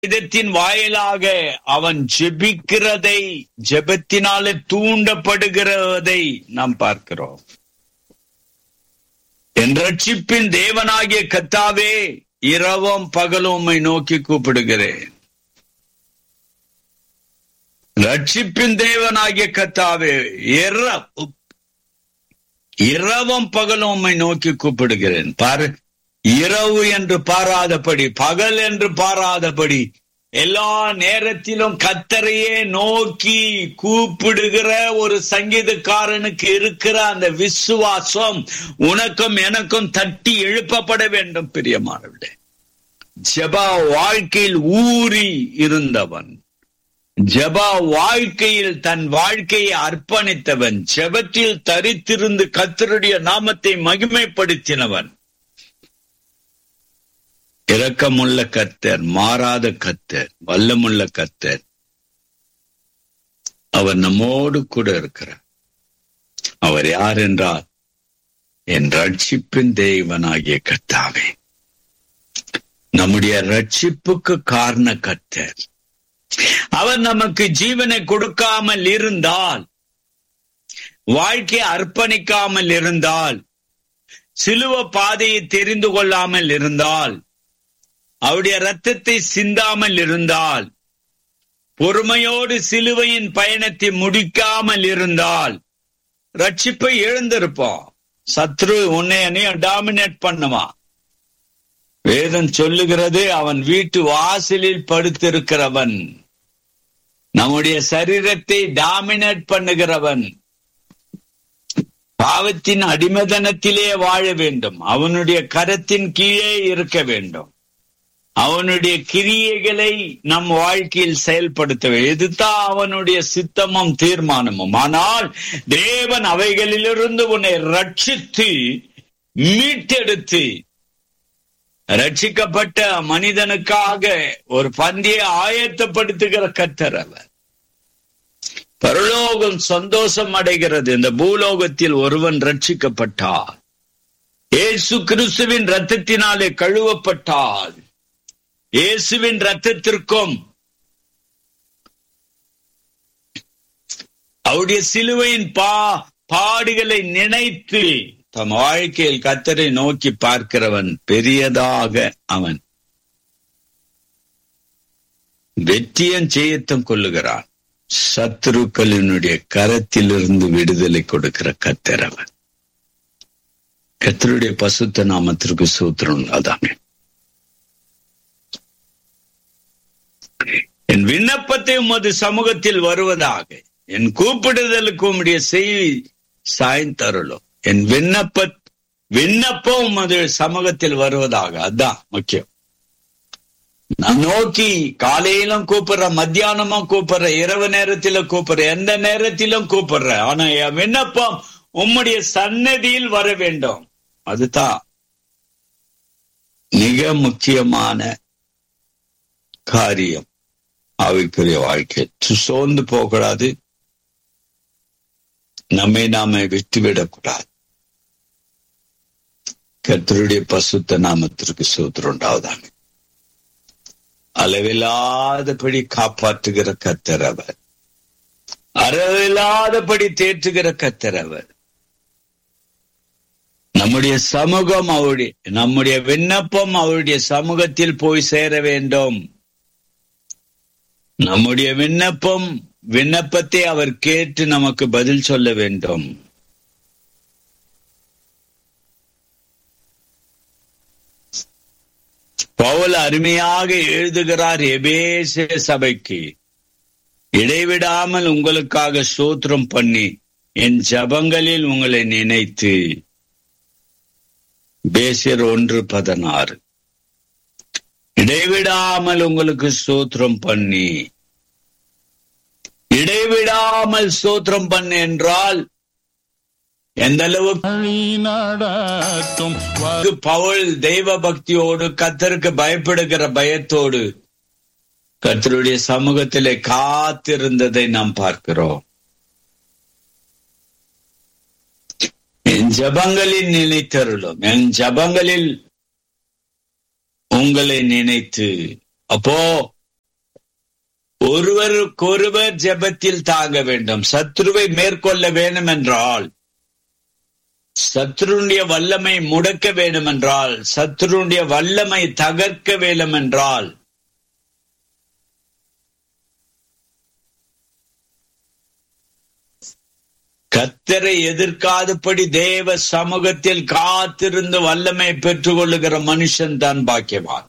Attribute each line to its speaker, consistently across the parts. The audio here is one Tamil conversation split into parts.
Speaker 1: வேதத்தின் வாயிலாக அவன் ஜெபிக்கிறதை ஜெபத்தினாலே தூண்டப்படுகிறதை நாம் பார்க்கிறோம் என் ரட்சிப்பின் தேவனாகிய கத்தாவே இரவும் பகலும் உம்மை நோக்கி கூப்பிடுகிறேன் ரட்சிப்பின் தேவனாகிய கத்தாவே இர இரவும் பகலும் உம்மை நோக்கி கூப்பிடுகிறேன் பாரு இரவு என்று பாராதபடி பகல் என்று பாராதபடி எல்லா நேரத்திலும் கத்தரையே நோக்கி கூப்பிடுகிற ஒரு சங்கீதக்காரனுக்கு இருக்கிற அந்த விசுவாசம் உனக்கும் எனக்கும் தட்டி எழுப்பப்பட வேண்டும் பிரியமானவர்களே ஜபா வாழ்க்கையில் ஊறி இருந்தவன் ஜபா வாழ்க்கையில் தன் வாழ்க்கையை அர்ப்பணித்தவன் ஜெபத்தில் தரித்திருந்து கத்தருடைய நாமத்தை மகிமைப்படுத்தினவன் இரக்கமுள்ள கர்த்தர் மாறாத கர்த்தர் வல்லமுள்ள கர்த்தர் அவர் நம்மோடு கூட இருக்கிறார் அவர் யார் என்றால் என் ரட்சிப்பின் தேவனாகிய கர்த்தாவே நம்முடைய ரட்சிப்புக்கு காரண கர்த்தர் அவர் நமக்கு ஜீவனை கொடுக்காமல் இருந்தால் வாழ்க்கையை அர்ப்பணிக்காமல் இருந்தால் சிலுவ பாதையை தெரிந்து கொள்ளாமல் இருந்தால் அவருடைய ரத்தத்தை சிந்தாமல் இருந்தால் பொறுமையோடு சிலுவையின் பயணத்தை முடிக்காமல் இருந்தால் ரட்சிப்பை எழுந்திருப்போம் சத்ரு உன்னை அணையும் டாமினேட் பண்ணுவான் வேதம் சொல்லுகிறது அவன் வீட்டு வாசலில் படுத்திருக்கிறவன் நம்முடைய சரீரத்தை டாமினேட் பண்ணுகிறவன் பாவத்தின் அடிமதனத்திலே வாழ வேண்டும் அவனுடைய கரத்தின் கீழே இருக்க வேண்டும் அவனுடைய கிரியைகளை நம் வாழ்க்கையில் செயல்படுத்த வேண்டும் இதுதான் அவனுடைய சித்தமும் தீர்மானமும் ஆனால் தேவன் அவைகளிலிருந்து உன்னை ரட்சித்து மீட்டெடுத்து ரட்சிக்கப்பட்ட மனிதனுக்காக ஒரு பந்தியை ஆயத்தப்படுத்துகிற கத்தர் அவர் பரலோகம் சந்தோஷம் அடைகிறது இந்த பூலோகத்தில் ஒருவன் ரட்சிக்கப்பட்டார் இயேசு கிறிஸ்துவின் ரத்தத்தினாலே கழுவப்பட்டால் இயேசுவின் ரத்தத்திற்கும் அவருடைய சிலுவையின் பா பாடுகளை நினைத்து தம் வாழ்க்கையில் கத்தரை நோக்கி பார்க்கிறவன் பெரியதாக அவன் வெற்றியம் செய்யத்தம் கொள்ளுகிறான் சத்துருக்களினுடைய கரத்திலிருந்து விடுதலை கொடுக்கிற கத்தர் அவன் கத்தருடைய பசுத்த நாமத்திற்கு சூத்திரம் அதாமே என் விண்ணப்பத்தை உமது சமூகத்தில் வருவதாக என் கூப்பிடுதலுக்கு உம்முடைய செய்தி சாய்ந்தருளும் என் விண்ணப்ப விண்ணப்பம் உமது சமூகத்தில் வருவதாக அதான் முக்கியம் நான் நோக்கி காலையிலும் கூப்பிடுற மத்தியானமும் கூப்பிடுற இரவு நேரத்தில கூப்பிடுற எந்த நேரத்திலும் கூப்பிடுற ஆனா என் விண்ணப்பம் உம்முடைய சன்னதியில் வர வேண்டும் அதுதான் மிக முக்கியமான காரியம் ஆவிக்குரிய வாழ்க்கை சோர்ந்து போகக்கூடாது நம்மை நாம விட்டுவிடக்கூடாது கத்தருடைய பசுத்த நாமத்திற்கு சூத்திரம் உண்டாவதாங்க அளவில்லாதபடி காப்பாற்றுகிற கத்தர் அவர் அளவில்லாதபடி தேற்றுகிற கத்தர் அவர் நம்முடைய சமூகம் அவருடைய நம்முடைய விண்ணப்பம் அவருடைய சமூகத்தில் போய் சேர வேண்டும் நம்முடைய விண்ணப்பம் விண்ணப்பத்தை அவர் கேட்டு நமக்கு பதில் சொல்ல வேண்டும் பவுல் அருமையாக எழுதுகிறார் எபேச சபைக்கு இடைவிடாமல் உங்களுக்காக சோத்திரம் பண்ணி என் ஜபங்களில் உங்களை நினைத்து பேசியர் ஒன்று பதினாறு இடைவிடாமல் உங்களுக்கு சோத்திரம் பண்ணி இடைவிடாமல் சோத்திரம் பண்ணு என்றால் எந்த அளவுக்கு
Speaker 2: வழி நடத்தும் வ-
Speaker 1: பவுல் தெய்வ பக்தியோடு கத்தருக்கு பயப்படுகிற பயத்தோடு கர்த்தருடைய சமூகத்திலே காத்திருந்ததை நாம் பார்க்கிறோம் என் ஜபங்களில் நினைத்தருளும் என் ஜபங்களில் உங்களை நினைத்து அப்போ ஒருவருக்கொருவர் ஜெபத்தில் தாங்க வேண்டும் சத்ருவை மேற்கொள்ள வேண்டும் என்றால் சத்ருடைய வல்லமை முடக்க வேண்டும் என்றால் சத்ருடைய வல்லமை தகர்க்க வேண்டும் என்றால் கத்தரை எதிர்க்காதபடி தேவ சமூகத்தில் காத்திருந்து வல்லமை பெற்றுக் கொள்ளுகிற மனுஷன் தான் பாக்கியவான்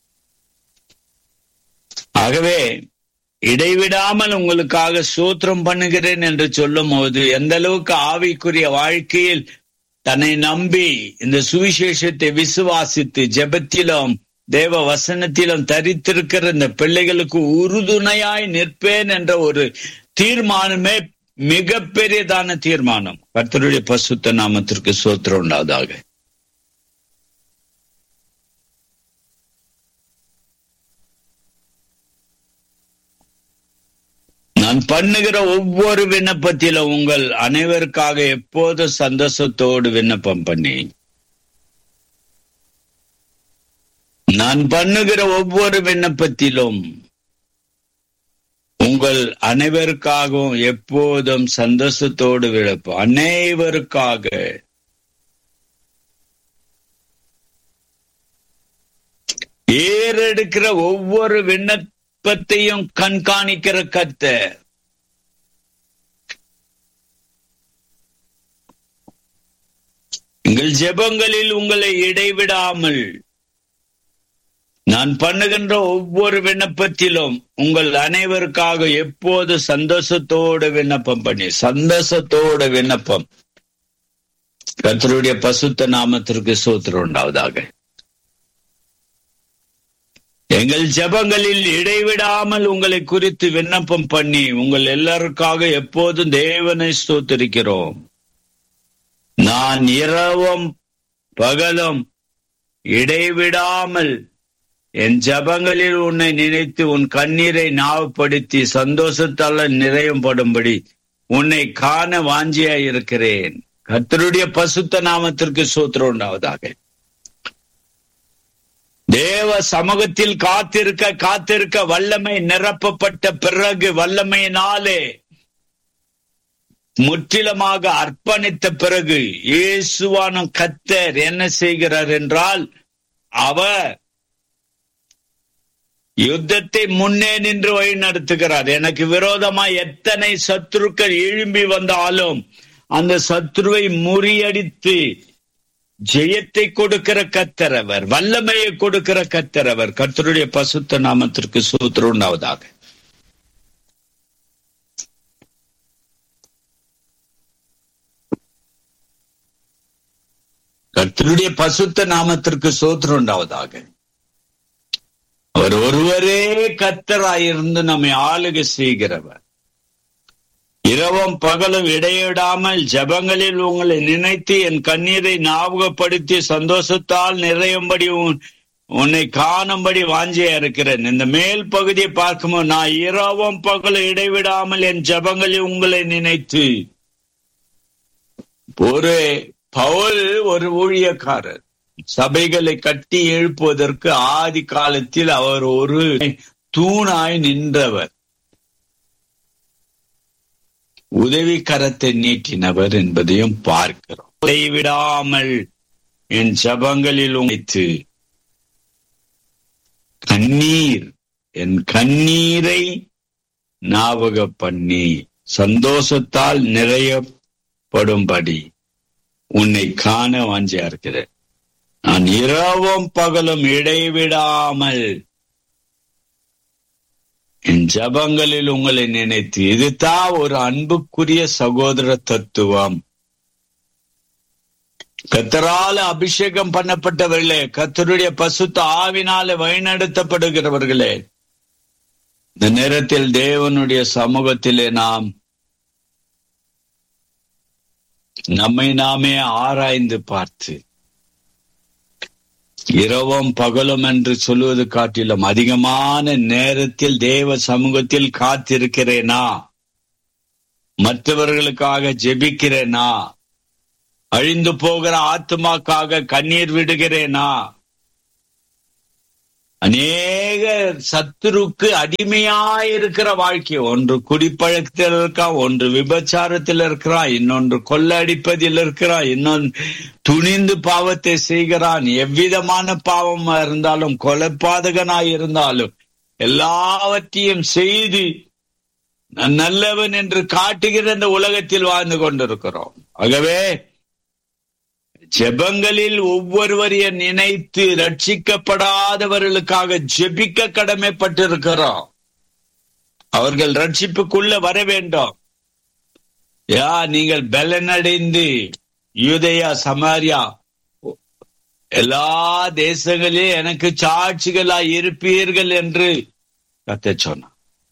Speaker 1: ஆகவே இடைவிடாமல் உங்களுக்காக சூத்திரம் பண்ணுகிறேன் என்று சொல்லும் போது எந்த அளவுக்கு ஆவிக்குரிய வாழ்க்கையில் தன்னை நம்பி இந்த சுவிசேஷத்தை விசுவாசித்து ஜெபத்திலும் தேவ வசனத்திலும் தரித்திருக்கிற இந்த பிள்ளைகளுக்கு உறுதுணையாய் நிற்பேன் என்ற ஒரு தீர்மானமே மிக பெரியதான தீர்மானம் கர்த்தருடைய பசுத்த நாமத்திற்கு சோத்திரம் உண்டாவதாக நான் பண்ணுகிற ஒவ்வொரு விண்ணப்பத்திலும் உங்கள் அனைவருக்காக எப்போது சந்தோஷத்தோடு விண்ணப்பம் பண்ணி நான் பண்ணுகிற ஒவ்வொரு விண்ணப்பத்திலும் உங்கள் அனைவருக்காகவும் எப்போதும் சந்தோஷத்தோடு விழப்போம் அனைவருக்காக ஏறெடுக்கிற ஒவ்வொரு விண்ணப்பத்தையும் கண்காணிக்கிற கத்த எங்கள் ஜெபங்களில் உங்களை இடைவிடாமல் நான் பண்ணுகின்ற ஒவ்வொரு விண்ணப்பத்திலும் உங்கள் அனைவருக்காக எப்போது சந்தோஷத்தோடு விண்ணப்பம் பண்ணி சந்தோஷத்தோடு விண்ணப்பம் கர்த்தருடைய பசுத்த நாமத்திற்கு சூத்திரம் உண்டாவதாக எங்கள் ஜெபங்களில் இடைவிடாமல் உங்களை குறித்து விண்ணப்பம் பண்ணி உங்கள் எல்லாருக்காக எப்போதும் தேவனை ஸ்தோத்திருக்கிறோம் நான் இரவும் பகலும் இடைவிடாமல் என் ஜபங்களில் உன்னை நினைத்து உன் கண்ணீரை நாவப்படுத்தி சந்தோஷத்தால் நிறையம் படும்படி உன்னை காண வாஞ்சியாய் இருக்கிறேன் கர்த்தருடைய பசுத்த நாமத்திற்கு சூத்திரம் உண்டாவதாக தேவ சமூகத்தில் காத்திருக்க காத்திருக்க வல்லமை நிரப்பப்பட்ட பிறகு வல்லமையினாலே முற்றிலுமாக அர்ப்பணித்த பிறகு இயேசுவான கத்தர் என்ன செய்கிறார் என்றால் அவர் யுத்தத்தை முன்னே நின்று வழி நடத்துகிறார் எனக்கு விரோதமா எத்தனை சத்துருக்கள் எழும்பி வந்தாலும் அந்த சத்ருவை முறியடித்து ஜெயத்தை கொடுக்கிற கத்தரவர் வல்லமையை கொடுக்கிற கத்தரவர் கர்த்தருடைய பசுத்த நாமத்திற்கு சூத்திரம் உண்டாவதாக கர்த்தருடைய பசுத்த நாமத்திற்கு சூத்திரம் உண்டாவதாக அவர் ஒருவரே கத்தராயிருந்து நம்மை ஆளுகை செய்கிறவர் இரவும் பகலும் இடையிடாமல் ஜபங்களில் உங்களை நினைத்து என் கண்ணீரை ஞாபகப்படுத்தி சந்தோஷத்தால் நிறையும்படி உன்னை காணும்படி வாஞ்சியா இருக்கிறேன் இந்த மேல் பகுதியை பார்க்கும்போது நான் இரவும் பகலும் இடைவிடாமல் என் ஜபங்களில் உங்களை நினைத்து ஒரு பவுல் ஒரு ஊழியக்காரர் சபைகளை கட்டி எழுப்புவதற்கு ஆதி காலத்தில் அவர் ஒரு தூணாய் நின்றவர் உதவி கரத்தை நீட்டினவர் என்பதையும் பார்க்கிறோம் விடாமல் என் ஜபங்களில் உழைத்து கண்ணீர் என் கண்ணீரை ஞாபக பண்ணி சந்தோஷத்தால் நிறையப்படும்படி உன்னை காண வாஞ்சியா இருக்கிறேன் நான் இரவும் பகலும் இடைவிடாமல் என் ஜபங்களில் உங்களை நினைத்து இதுதான் ஒரு அன்புக்குரிய சகோதர தத்துவம் கத்தரால அபிஷேகம் பண்ணப்பட்டவர்களே கத்தருடைய பசுத்த ஆவினால வழிநடத்தப்படுகிறவர்களே இந்த நேரத்தில் தேவனுடைய சமூகத்திலே நாம் நம்மை நாமே ஆராய்ந்து பார்த்து இரவும் பகலும் என்று சொல்வது காட்டிலும் அதிகமான நேரத்தில் தேவ சமூகத்தில் காத்திருக்கிறேனா மற்றவர்களுக்காக ஜெபிக்கிறேனா அழிந்து போகிற ஆத்மாக்காக கண்ணீர் விடுகிறேனா அநேக சத்துருக்கு அடிமையாயிருக்கிற வாழ்க்கை ஒன்று குடிப்பழக்கத்தில் இருக்கான் ஒன்று விபச்சாரத்தில் இருக்கிறான் இன்னொன்று கொள்ளடிப்பதில் இருக்கிறான் இன்னொன்று துணிந்து பாவத்தை செய்கிறான் எவ்விதமான பாவமா இருந்தாலும் கொலைப்பாதகனாய் இருந்தாலும் எல்லாவற்றையும் செய்து நான் நல்லவன் என்று காட்டுகிற இந்த உலகத்தில் வாழ்ந்து கொண்டிருக்கிறோம் ஆகவே ஜெபங்களில் ஒவ்வொருவரையும் நினைத்து ரட்சிக்கப்படாதவர்களுக்காக ஜெபிக்க கடமைப்பட்டிருக்கிறோம் அவர்கள் ரட்சிப்புக்குள்ள வர வேண்டும் யா நீங்கள் பலனடைந்து யூதயா சமாரியா எல்லா தேசங்களிலும் எனக்கு சாட்சிகளா இருப்பீர்கள் என்று கத்த சொன்னார்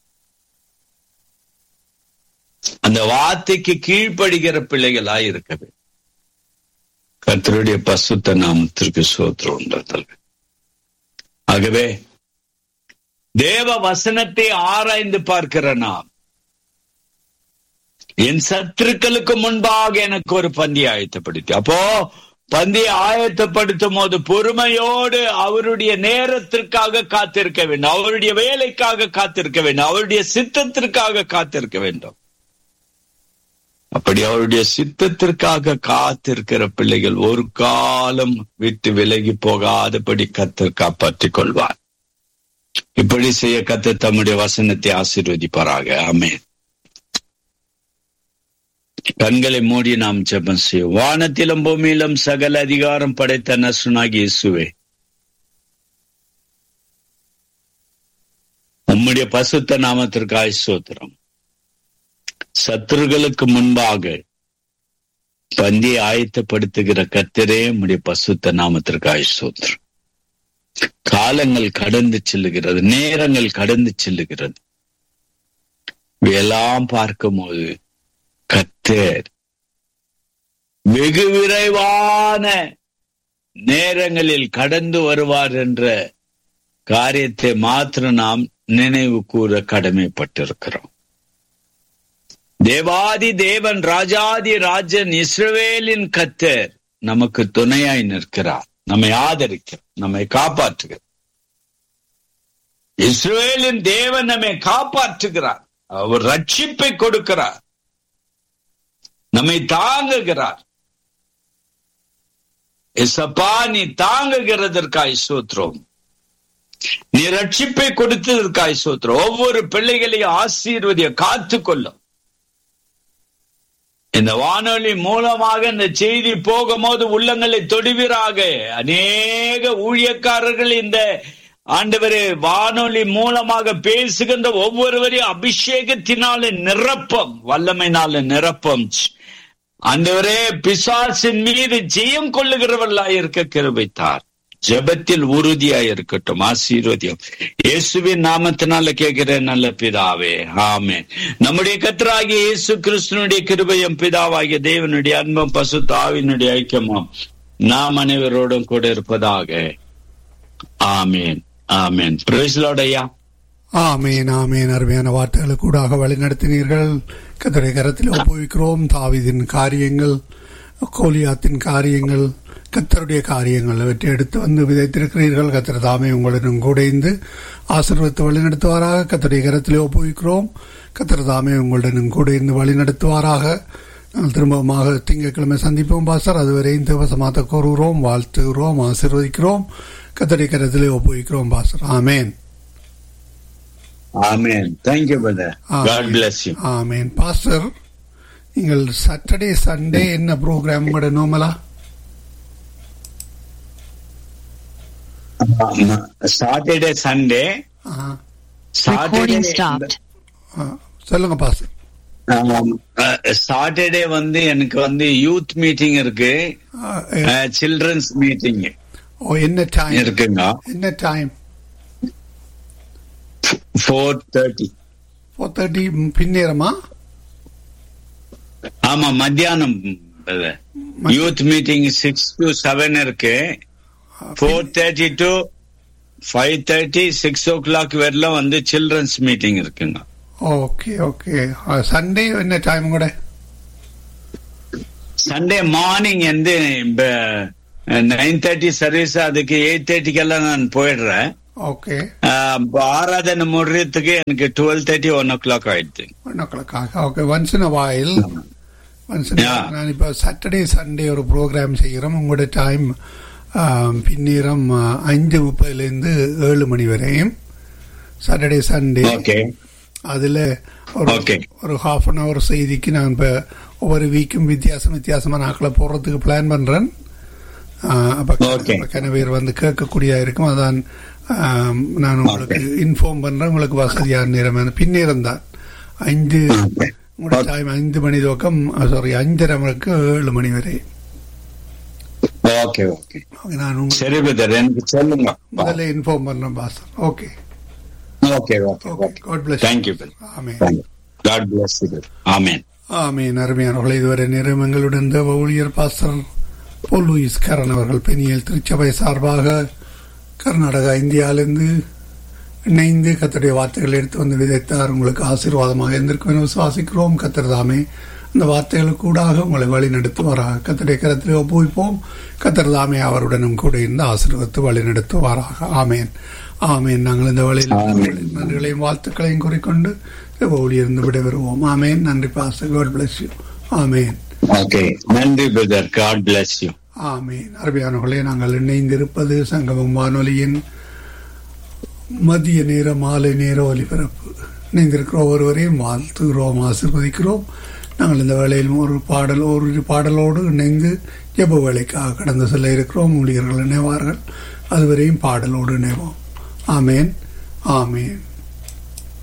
Speaker 1: அந்த வார்த்தைக்கு கீழ்ப்படுகிற பிள்ளைகளா இருக்க வேண்டும் கர்த்தருடைய பசுத்த நாமத்திற்கு சோத்திரம் உண்டாதல் ஆகவே தேவ வசனத்தை ஆராய்ந்து பார்க்கிற நாம் என் சத்துருக்களுக்கு முன்பாக எனக்கு ஒரு பந்தி ஆயத்தப்படுத்தி அப்போ பந்தியை ஆயத்தப்படுத்தும் போது பொறுமையோடு அவருடைய நேரத்திற்காக காத்திருக்க வேண்டும் அவருடைய வேலைக்காக காத்திருக்க வேண்டும் அவருடைய சித்தத்திற்காக காத்திருக்க வேண்டும் அப்படி அவருடைய சித்தத்திற்காக காத்திருக்கிற பிள்ளைகள் ஒரு காலம் விட்டு விலகி போகாதபடி கத்தர் காப்பாற்றிக் கொள்வார் இப்படி செய்ய கத்த தம்முடைய வசனத்தை ஆசீர்வதிப்பாராக ஆமே கண்களை மூடி நாம் ஜெபம் செய்வோம் வானத்திலும் பூமியிலும் சகல அதிகாரம் படைத்த நசுனாகி இயேசுவே உம்முடைய பசுத்த நாமத்திற்கு ஆய்சோத்திரம் சத்துருகளுக்கு முன்பாக பந்தியை ஆயத்தப்படுத்துகிற கத்திரே உம்முடைய பசுத்த நாமத்திற்கு ஆய்சோத்திரம் காலங்கள் கடந்து செல்லுகிறது நேரங்கள் கடந்து செல்லுகிறது எல்லாம் பார்க்கும்போது கத்தர் வெகு விரைவான நேரங்களில் கடந்து வருவார் என்ற காரியத்தை மாத்திரம் நாம் நினைவு கூற கடமைப்பட்டிருக்கிறோம் தேவாதி தேவன் ராஜாதி ராஜன் இஸ்ரவேலின் கத்தர் நமக்கு துணையாய் நிற்கிறார் நம்மை ஆதரிக்கிறார் நம்மை காப்பாற்றுகிறார் இஸ்ரவேலின் தேவன் நம்மை காப்பாற்றுகிறார் அவர் ரட்சிப்பை கொடுக்கிறார் நம்மை தாங்குகிறார் எசப்பா நீ தாங்குகிறதற்காய் சூத்திரம் நீ ரட்சிப்பை கொடுத்ததற்காய் சூத்திரம் ஒவ்வொரு பிள்ளைகளையும் ஆசீர்வதிய காத்து கொள்ளும் இந்த வானொலி மூலமாக இந்த செய்தி போகும்போது உள்ளங்களை தொடுவீராக அநேக ஊழியக்காரர்கள் இந்த ஆண்டவரே வானொலி மூலமாக பேசுகின்ற ஒவ்வொருவரையும் அபிஷேகத்தினால நிரப்பம் வல்லமைனால நிரப்பம் ஆண்டவரே பிசாசின் மீது ஜெயம் கொள்ளுகிறவர்களாய் இருக்க கிருபைத்தார் ஜெபத்தில் உறுதியாய் இருக்கட்டும் ஆசீர்வதியம் இயேசுவின் நாமத்தினால கேட்கிறேன் நல்ல பிதாவே ஆமே நம்முடைய கத்தராகிய இயேசு கிறிஸ்துனுடைய கிருபையும் பிதாவாகிய தேவனுடைய அன்பம் பசு தாவினுடைய ஐக்கியமும் நாம் அனைவரோடும் கூட இருப்பதாக ஆமேன் ஆமேன் பிரேசலோடையா
Speaker 3: ஆமேன் ஆமேன் அருமையான வார்த்தைகளை கூடாக வழிநடத்தினீர்கள் கத்தரை கரத்தில் ஒப்புவிக்கிறோம் தாவிதின் காரியங்கள் கோலியாத்தின் காரியங்கள் கத்தருடைய காரியங்கள் அவற்றை எடுத்து வந்து விதைத்திருக்கிறீர்கள் கத்தர் தாமே உங்களுடன் கூடைந்து ஆசீர்வத்து வழிநடத்துவாராக கத்தருடைய கரத்திலே ஒப்புவிக்கிறோம் கத்தர் தாமே உங்களுடன் கூடைந்து வழிநடத்துவாராக நாங்கள் திரும்பமாக திங்கட்கிழமை சந்திப்போம் பாசர் அதுவரையும் தேவசமாத்த கூறுகிறோம் வாழ்த்துகிறோம் ஆசீர்வதிக்கிறோம் கத்தருடைய கரத்திலே ஒப்புவிக்கிறோம் பாசர் ஆமேன்
Speaker 1: ஆமேன் thank you brother God bless you
Speaker 3: ஆமேன் பாஸ்டர் நீங்கள் சாட்டர்டே சண்டே என்ன ப்ரோக்ராம் கூட நோமலா
Speaker 1: சாட்டர்டே சண்டே
Speaker 4: Recording stopped.
Speaker 3: சொல்லுங்க பாஸ்டர்
Speaker 1: சாட்டர்டே வந்து எனக்கு வந்து யூத் மீட்டிங் இருக்கு சில்ட்ரன்ஸ் மீட்டிங்
Speaker 3: ஓ என்ன டைம்
Speaker 1: இருக்குங்க
Speaker 3: என்ன time
Speaker 1: four thirty
Speaker 3: four thirty பின்னேரமா
Speaker 1: ஆமா மத்தியானம் youth meeting six to seven இருக்கு four thirty to five thirty six o'clock வரலாம் வந்து சில்ட்ரன்ஸ் மீட்டிங் இருக்குங்க
Speaker 3: ஓகே ஓகே சண்டே என்ன டைம் கூட
Speaker 1: சண்டே மார்னிங் வந்து நைன் தேர்ட்டி சர்வீஸ் அதுக்கு எயிட் தேர்ட்டிக்கெல்லாம் நான் போயிடுறேன்
Speaker 3: ஓகே
Speaker 1: ஆஹ் ஆராதனை முடிறதுக்கு எனக்கு twelve thirty one o'clock ஆயிடுது
Speaker 3: ஒன்றுக்களுக்காக ஓகே ஒன்ஸ் இன் வாயில் ஒன்ஸ்
Speaker 1: Yeah.
Speaker 3: நான் இப்போ சாட்டர்டே சண்டே ஒரு ப்ரோக்ராம் செய்கிறோம் உங்களோட டைம் பின்னேரம் ஆ, அஞ்சு முப்பதுலேருந்து ஏழு மணி வரையும் சாட்டர்டே சண்டே
Speaker 1: ஓகே
Speaker 3: அதில் ஒரு
Speaker 1: Okay.
Speaker 3: ஒரு ஹாஃப் அன் ஹவர் செய்திக்கு நான் இப்போ ஒவ்வொரு வீக்கும் வித்தியாசம் வித்தியாசமான ஆக்களை போடுறதுக்கு பிளான் பண்ணுறேன் அப்போ
Speaker 1: Okay.
Speaker 3: கனவேர் வந்து கேட்கக்கூடியதா இருக்கும் அதான் ஆம், நான் உங்களுக்கு இன்ஃபார்ம் பண்ணுறேன் உங்களுக்கு வசதியான நேரம் அது பின்னேரம் தான் ஐந்து
Speaker 1: Okay.
Speaker 3: உங்களோட டைம் ஐந்து மணி துவக்கம் சாரி அஞ்சரை மணிக்கு ஏழு மணி வரை
Speaker 1: ஓகே ஓகே
Speaker 3: Okay, நான் உங்களுக்கு
Speaker 1: சரி பிரதர் எனக்கு சொல்லுங்க
Speaker 3: முதல்ல இன்ஃபார்ம் பண்ணுறேன் பாசன் okay
Speaker 1: okay okay
Speaker 3: okay
Speaker 1: okay
Speaker 3: God bless
Speaker 1: thank you
Speaker 3: ஆமே
Speaker 1: காட் பிளஸ் ஆமேன்
Speaker 3: ஆமீன் அருமையானவர்கள் இதுவரை நேரம் எங்களுடன் தேவ ஊழியர் பாஸ்டர் போல் லூயிஸ் கரண் அவர்கள் பெண்ணியல் திருச்சபை சார்பாக கர்நாடகா இந்தியாவிலிருந்து இணைந்து கத்தருடைய வார்த்தைகளை எடுத்து வந்து விதைத்தார் உங்களுக்கு ஆசீர்வாதமாக இருந்திருக்கும் என விசுவாசிக்கிறோம் கத்தர் தாமே அந்த வார்த்தைகளுக்கு கூடாக உங்களை வழி நடத்துவாராக கத்தருடைய கரத்திலே ஒப்புவிப்போம் கத்தர் தாமே அவருடனும் கூட இருந்து ஆசீர்வத்து வழி நடத்துவாராக ஆமேன் ஆமேன் நாங்கள் இந்த வழியில்
Speaker 1: ஆமென்.
Speaker 3: நன்றிகளையும் வாழ்த்துக்களையும் கூறிக்கொண்டு ஊழியிருந்து விடைபெறுவோம் ஆமேன் நன்றி பாஸ்டர் காட் பிளஸ் யூ ஆமேன்
Speaker 1: ஓகே நன்றி பிரதர் காட் பிளஸ் யூ
Speaker 3: ஆமேன் அருமையானவர்களே நாங்கள் இணைந்திருப்பது சங்கமம் வானொலியின் மதிய நேர மாலை நேர ஒலிபரப்பு இணைந்திருக்கிற ஒருவரையும் வாழ்த்துகிறோம் ஆசிர்வதிக்கிறோம் நாங்கள் இந்த வேளையில் ஒரு பாடல் ஒரு பாடலோடு இணைந்து ஜெப வேலைக்காக கடந்து செல்ல இருக்கிறோம் ஊழியர்கள் இணைவார்கள் அதுவரையும் பாடலோடு இணைவோம் ஆமேன் ஆமேன்